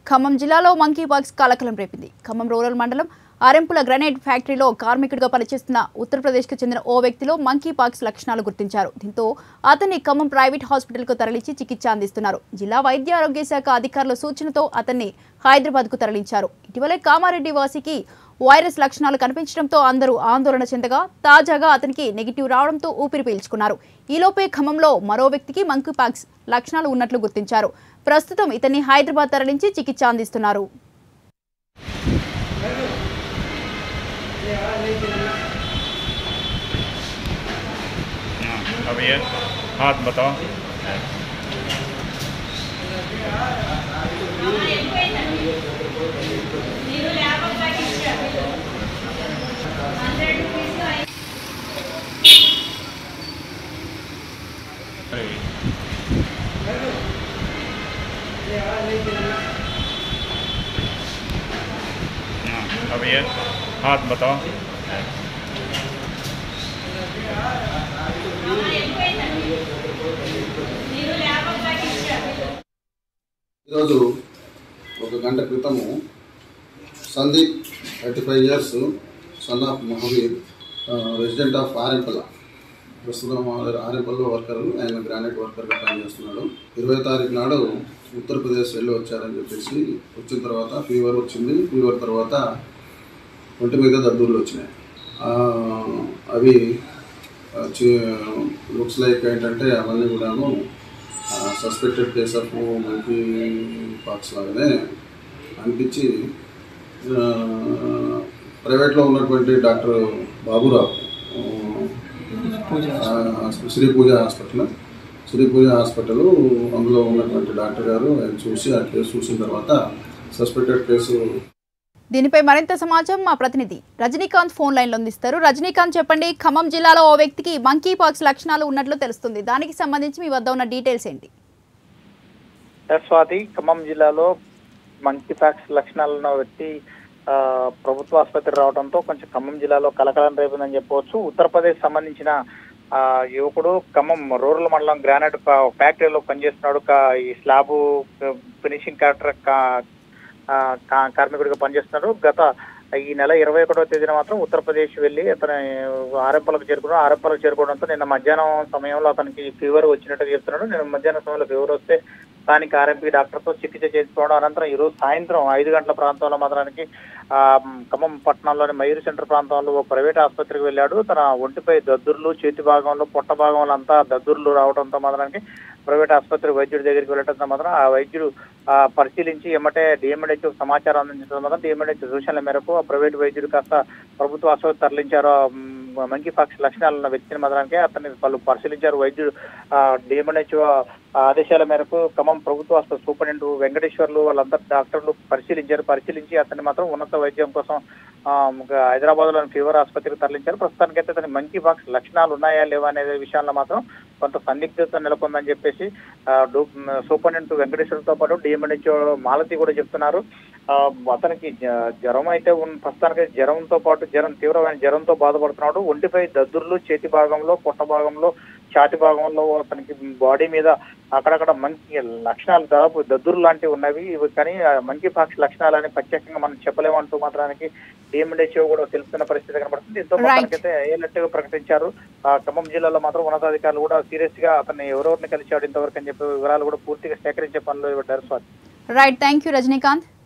ఖమ్మం జిల్లాలో monkey pox కలకలం రేపింది ఖమ్మం రూరల్ మండలం ఆరెంపుల గ్రనైట్ ఫ్యాక్టరీలో కార్మికుడిగా పనిచేస్తున్న ఉత్తరప్రదేశ్కు చెందిన ఓ వ్యక్తిలో మంకీ పాక్స్ లక్షణాలు గుర్తించారు దీంతో అతన్ని ఖమ్మం ప్రైవేట్ హాస్పిటల్కు తరలించి చికిత్స అందిస్తున్నారు జిల్లా వైద్య ఆరోగ్య శాఖ అధికారుల సూచనతో అతన్ని హైదరాబాద్కు తరలించారు ఇటీవలే కామారెడ్డి వాసికి వైరస్ లక్షణాలు కనిపించడంతో అందరూ ఆందోళన చెందగా తాజాగా అతనికి నెగిటివ్ రావడంతో ఊపిరి పీల్చుకున్నారు ఈలోపే ఖమ్మంలో మరో వ్యక్తికి మంకీ పాక్స్ లక్షణాలు ఉన్నట్లు గుర్తించారు ప్రస్తుతం ఇతన్ని హైదరాబాద్ తరలించి చికిత్స అందిస్తున్నారు हाँ, अब ये हाथ बताओ अरे। हाँ, अब ये हाथ बताओ ఈరోజు ఒక గంట క్రితము Sandeep thirty five years son of Mahavir resident of Arempalla ప్రస్తుతం ఆరెంపల్లో వర్కర్ ఆయన గ్రానైట్ వర్కర్గా పనిచేస్తున్నాడు ఇరవై తారీఖు నాడు ఉత్తరప్రదేశ్ వెళ్ళి వచ్చారని చెప్పేసి వచ్చిన తర్వాత ఫీవర్ వచ్చింది ఫీవర్ తర్వాత ఒంటి మీద దద్దుర్లు వచ్చినాయి ఆ, అవి లుక్స్ లైక్ ఏంటంటే అవన్నీ కూడాను suspected case of monkey pox లాగానే అనిపించి ప్రైవేట్లో ఉన్నటువంటి డాక్టర్ బాబురావు ఆ, శ్రీ పూజ హాస్పిటల్ శ్రీ పూజ హాస్పిటల్ అందులో ఉన్నటువంటి డాక్టర్ గారు ఆయన చూసి ఆ కేసు చూసిన తర్వాత సస్పెక్టెడ్ కేసు దీనిపై మరింత సమాచారం మా ప్రతినిధి రజనీకాంత్ ఫోన్ లైన్లో అందిస్తారు రజనీకాంత్ చెప్పండి ఖమ్మం జిల్లాలో ఓ వ్యక్తికి మంకీ పాక్స్ లక్షణాలు ఉన్నట్లు తెలుస్తుంది దానికి సంబంధించి మీ వద్ద ఉన్న డీటెయిల్స్ ఏంటి స్వాతి ఖమ్మం జిల్లాలో మంకీ పాక్స్ లక్షణాలను వ్యక్తి ఆ, ప్రభుత్వ ఆసుపత్రి రావడంతో కొంచెం ఖమ్మం జిల్లాలో కలకలం రేపిందని చెప్పవచ్చు ఉత్తరప్రదేశ్ సంబంధించిన ఆ, యువకుడు ఖమ్మం రూరల్ మండలం గ్రానైట్ ఫా- ఫ్యాక్టరీలో పనిచేస్తున్నాడు కా- ఈ స్లాబ్ ఫినిషింగ్ కాంట్రా కార్మికుడిగా పనిచేస్తున్నాడు గత ఈ నెల ఇరవై ఒకటో తేదీన మాత్రం ఉత్తరప్రదేశ్ వెళ్ళి అతను ఆరెంపలకు చేరుకున్నాడు ఆరెంపలకు చేరుకోవడంతో నిన్న మధ్యాహ్నం సమయంలో అతనికి ఫీవర్ వచ్చినట్టు చెప్తున్నాడు నిన్న మధ్యాహ్నం సమయంలో ఫీవర్ వస్తే స్థానిక ఆర్ఎంపీ డాక్టర్తో చికిత్స చేయించుకోవడం అనంతరం ఈరోజు సాయంత్రం ఐదు గంటల ప్రాంతంలో మాత్రానికి ఆ, ఖమ్మం పట్టణంలోని మయూర్ సెంటర్ ప్రాంతంలో ఓ ప్రైవేట్ ఆసుపత్రికి వెళ్ళాడు తన ఒంటిపై దద్దుర్లు చేతి భాగంలో పొట్ట భాగంలో అంతా దద్దుర్లు రావడంతో మాత్రానికి ప్రైవేట్ ఆసుపత్రి వైద్యుడి దగ్గరికి వెళ్ళడంతో మాత్రం ఆ వైద్యుడు ఆ, పరిశీలించి ఎమ్మటే డిఎంఎడ్హెచ్ సమాచారం అందించడం మాత్రం డిఎంఎడ్హెచ్ సూచనల మేరకు ఆ ప్రైవేట్ వైద్యుడు కాస్త ప్రభుత్వ ఆసుపత్రి తరలించారు ఆ, మ్, మంకీ పాక్స్ లక్షణాలు ఉన్న వ్యక్తిని మాత్రానికి అతన్ని వాళ్ళు పరిశీలించారు వైద్యుడు డిఎంఎడ్హెచ్ ఆదేశాల మేరకు ఖమ్మం ప్రభుత్వ ఆసుపత్రి సూపరింటెండెంట్ వెంకటేశ్వర్లు వాళ్ళందరూ డాక్టర్లు పరిశీలించారు పరిశీలించి అతన్ని మాత్రం ఉన్నత వైద్యం కోసం హైదరాబాద్ లోని ఫీవర్ ఆసుపత్రికి తరలించారు ప్రస్తుతానికైతే అతని మంకీ పాక్స్ లక్షణాలు ఉన్నాయా లేవా అనే విషయాల్లో మాత్రం కొంత సందిగ్ధత నెలకొందని చెప్పేసి ఆ, డు- సూపరింటెండెంట్ వెంకటేశ్వర్తో పాటు డిఎంఎన్హెచ్ మాలతి కూడా చెప్తున్నారు ఆ, అతనికి జ- జ్వరం అయితే ఉన్న ప్రస్తుతానికి జ్వరంతో పాటు జ్వరం తీవ్రమైన జ్వరంతో బాధపడుతున్నాడు ఒంటిపై దద్దుర్లు చేతి భాగంలో పొట్ట భాగంలో ఛాతి భాగంలో అతనికి బాడీ మీద అక్కడక్కడ మంకీ లక్షణాలు దాదాపు దద్దురు లాంటివి ఉన్నవి ఇవి కానీ మంకీ పాక్స్ లక్షణాలని ప్రత్యేకంగా మనం చెప్పలేమంటూ మాత్రానికి డిఎండిహెచ్ఓ కూడా తెలుస్తున్న పరిస్థితి కనబడుతుంది దీంతో Right. మొత్తానికైతే అయ్యేటట్టుగా ప్రకటించారు ఆ ఖమ్మం జిల్లాలో మాత్రం ఉన్నతాధికారులు కూడా సీరియస్ గా అతన్ని ఎవరెవరిని కలిశాడు ఇంతవరకు అని చెప్పి వివరాలు కూడా పూర్తిగా సేకరించే పనిలో పడ్డారు Swathi right thank you Rajinikanth